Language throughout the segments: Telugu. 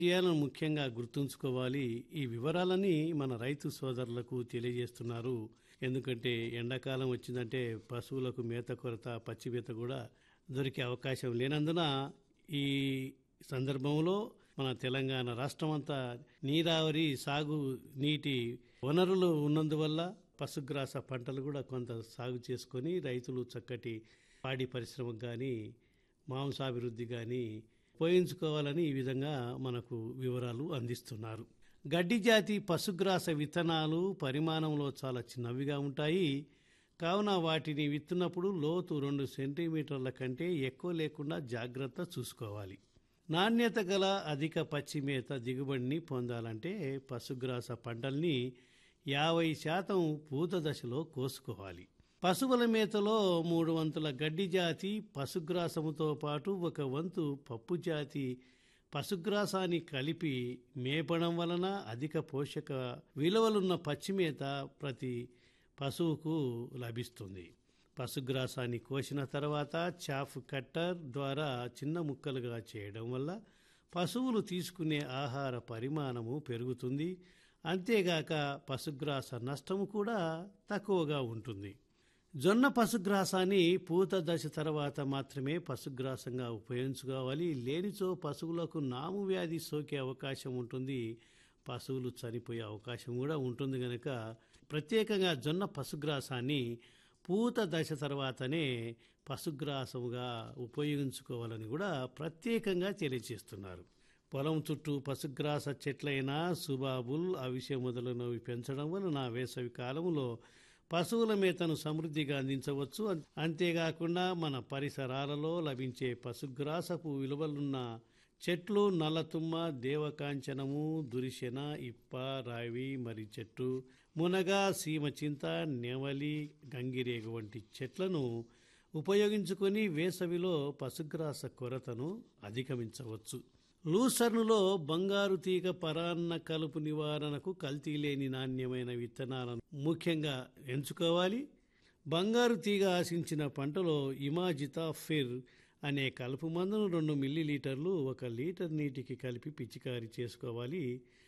విషయాలను ముఖ్యంగా గుర్తుంచుకోవాలి ఈ వివరాలని మన రైతు సోదరులకు తెలియజేస్తున్నారు ఎందుకంటే ఎండాకాలం వచ్చిందంటే పశువులకు మేత కొరత పచ్చి మేత కూడా దొరికే అవకాశం లేనందున ఈ సందర్భంలో మన తెలంగాణ రాష్ట్రం అంతా నీరావరి సాగు నీటి వనరులు ఉన్నందువల్ల పశుగ్రాస పంటలు కూడా కొంత సాగు చేసుకొని రైతులు చక్కటి పాడి పరిశ్రమకు కానీ మాంసాభివృద్ధి కానీ ఉపయోగించుకోవాలని ఈ విధంగా మనకు వివరాలు అందిస్తున్నారు గడ్డి జాతి పశుగ్రాస విత్తనాలు పరిమాణంలో చాలా చిన్నవిగా ఉంటాయి కావున వాటిని విత్తున్నప్పుడు లోతు రెండు సెంటీమీటర్ల కంటే ఎక్కువ లేకుండా జాగ్రత్త చూసుకోవాలి నాణ్యత గల అధిక పచ్చి మేత దిగుబడిని పొందాలంటే పశుగ్రాస పంటల్ని యాభై శాతం పూత దశలో కోసుకోవాలి పశువుల మేతలో మూడు వంతుల గడ్డి జాతి పశుగ్రాసముతో పాటు ఒక వంతు పప్పు జాతి పశుగ్రాసాన్ని కలిపి మేపడం వలన అధిక పోషక విలువలున్న పచ్చిమేత ప్రతి పశువుకు లభిస్తుంది పశుగ్రాసాన్ని కోసిన తర్వాత చాఫ్ కట్టర్ ద్వారా చిన్న ముక్కలుగా చేయడం వల్ల పశువులు తీసుకునే ఆహార పరిమాణము పెరుగుతుంది అంతేగాక పశుగ్రాస నష్టము కూడా తక్కువగా ఉంటుంది జొన్న పశుగ్రాసాన్ని పూత దశ తర్వాత మాత్రమే పశుగ్రాసంగా ఉపయోగించుకోవాలి లేనిచో పశువులకు నాము వ్యాధి సోకే అవకాశం ఉంటుంది పశువులు చనిపోయే అవకాశం కూడా ఉంటుంది కనుక ప్రత్యేకంగా జొన్న పశుగ్రాసాన్ని పూత దశ తర్వాతనే పశుగ్రాసముగా ఉపయోగించుకోవాలని కూడా ప్రత్యేకంగా తెలియజేస్తున్నారు పొలం చుట్టూ పశుగ్రాస చెట్లైన సుబాబుల్ అవిసె మొదలైనవి పెంచడం వలన వేసవి కాలంలో పశువుల మేతను సమృద్ధిగా అందించవచ్చు అంతేకాకుండా మన పరిసరాలలో లభించే పశుగ్రాసపు విలువలున్న చెట్లు నల్లతుమ్మ దేవకాంచనము దురిశెన ఇప్ప రావి మరి చెట్టు మునగ సీమచింత నెమలి గంగిరేగు వంటి చెట్లను ఉపయోగించుకొని వేసవిలో పశుగ్రాస కొరతను అధిగమించవచ్చు లూసర్నులో బంగారు తీగ పరాన్న కలుపు నివారణకు కల్తీ లేని నాణ్యమైన విత్తనాలను ముఖ్యంగా ఎంచుకోవాలి బంగారు తీగ ఆశించిన పంటలో ఇమాజితా ఫిర్ అనే కలుపు మందును రెండు మిల్లీ లీటర్లు ఒక లీటర్ నీటికి కలిపి పిచికారి చేసుకోవాలి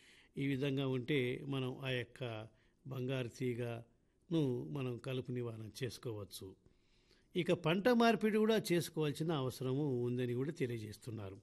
ఈ విధంగా ఉంటే మనం ఆ యొక్క బంగారు తీగను మనం కలుపు నివారణ చేసుకోవచ్చు ఇక పంట మార్పిడి కూడా చేసుకోవాల్సిన అవసరము ఉందని కూడా తెలియజేస్తున్నారు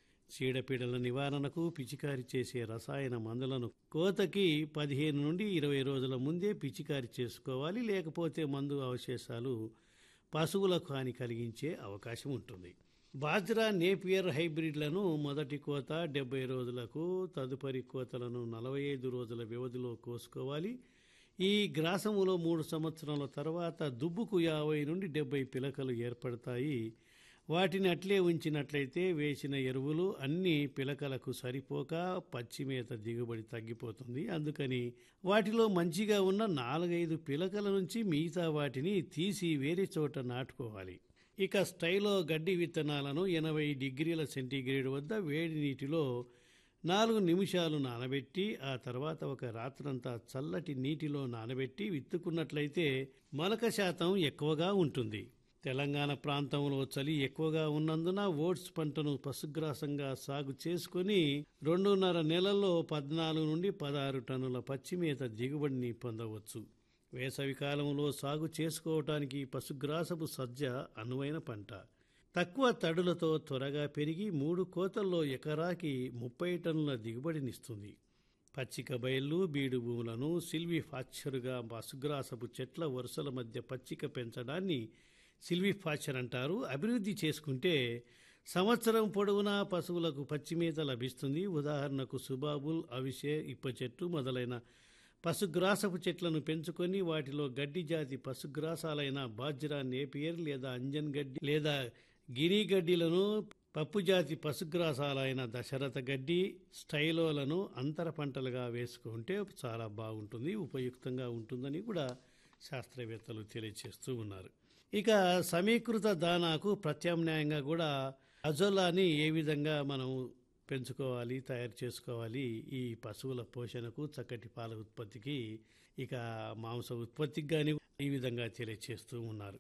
చీడపీడల నివారణకు పిచికారి చేసే రసాయన మందులను కోతకి పదిహేను నుండి ఇరవై రోజుల ముందే పిచికారి చేసుకోవాలి లేకపోతే మందు అవశేషాలు పశువులకు హాని కలిగించే అవకాశం ఉంటుంది బాజ్రా నేపియర్ హైబ్రిడ్లను మొదటి కోత డెబ్బై రోజులకు తదుపరి కోతలను నలభై ఐదు రోజుల వ్యవధిలో కోసుకోవాలి ఈ గ్రాసములో మూడు సంవత్సరాల తర్వాత దుబ్బుకు యాభై నుండి డెబ్బై పిలకలు ఏర్పడతాయి వాటిని అట్లే ఉంచినట్లయితే వేసిన ఎరువులు అన్ని పిలకలకు సరిపోక పచ్చిమేత దిగుబడి తగ్గిపోతుంది అందుకని వాటిలో మంచిగా ఉన్న నాలుగైదు పిలకల నుంచి మిగతా వాటిని తీసి వేరే చోట నాటుకోవాలి ఇక స్టైలో గడ్డి విత్తనాలను ఎనభై డిగ్రీల సెంటీగ్రేడ్ వద్ద వేడి నీటిలో నాలుగు నిమిషాలు నానబెట్టి ఆ తర్వాత ఒక రాత్రంతా చల్లటి నీటిలో నానబెట్టి విత్తుకున్నట్లయితే మొలక శాతం ఎక్కువగా ఉంటుంది తెలంగాణ ప్రాంతంలో చలి ఎక్కువగా ఉన్నందున ఓట్స్ పంటను పశుగ్రాసంగా సాగు చేసుకుని రెండున్నర నెలల్లో పద్నాలుగు నుండి పదహారు టన్నుల పచ్చిమేత దిగుబడిని పొందవచ్చు వేసవి కాలంలో సాగు చేసుకోవటానికి పశుగ్రాసపు సజ్జ అనువైన పంట తక్కువ తడులతో త్వరగా పెరిగి మూడు కోతల్లో ఎకరాకి ముప్పై టన్నుల దిగుబడినిస్తుంది పచ్చిక బయళ్ళు బీడు భూములను సిల్వి ఫాక్చరుగా పశుగ్రాసపు చెట్ల వరుసల మధ్య పచ్చిక పెంచడాన్ని సిల్విఫాచర్ అంటారు అభివృద్ధి చేసుకుంటే సంవత్సరం పొడవునా పశువులకు పచ్చిమేత లభిస్తుంది ఉదాహరణకు సుబాబుల్ అవిసె ఇప్ప చెట్టు మొదలైన పశుగ్రాసపు చెట్లను పెంచుకొని వాటిలో గడ్డి జాతి పశుగ్రాసాలైన బాజ్రా నేపియర్ లేదా అంజన్ గడ్డి లేదా గిని గడ్డిలను పప్పు జాతి పశుగ్రాసాలైన దశరథ గడ్డి స్టైలోలను అంతర పంటలుగా వేసుకుంటే చాలా బాగుంటుంది ఉపయుక్తంగా ఉంటుందని కూడా శాస్త్రవేత్తలు తెలియజేస్తూ ఉన్నారు ఇక సమీకృత దానాకు ప్రత్యామ్నాయంగా కూడా అజోలాని ఏ విధంగా మనం పెంచుకోవాలి తయారు చేసుకోవాలి ఈ పశువుల పోషణకు చక్కటి పాల ఉత్పత్తికి ఇక మాంస ఉత్పత్తికి కానీ ఈ విధంగా తెలియజేస్తూ ఉన్నారు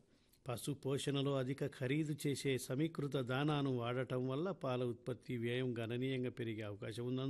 పశు పోషణలో అధిక ఖరీదు చేసే సమీకృత దానాను వాడటం వల్ల పాల ఉత్పత్తి వ్యయం గణనీయంగా పెరిగే అవకాశం ఉన్నందున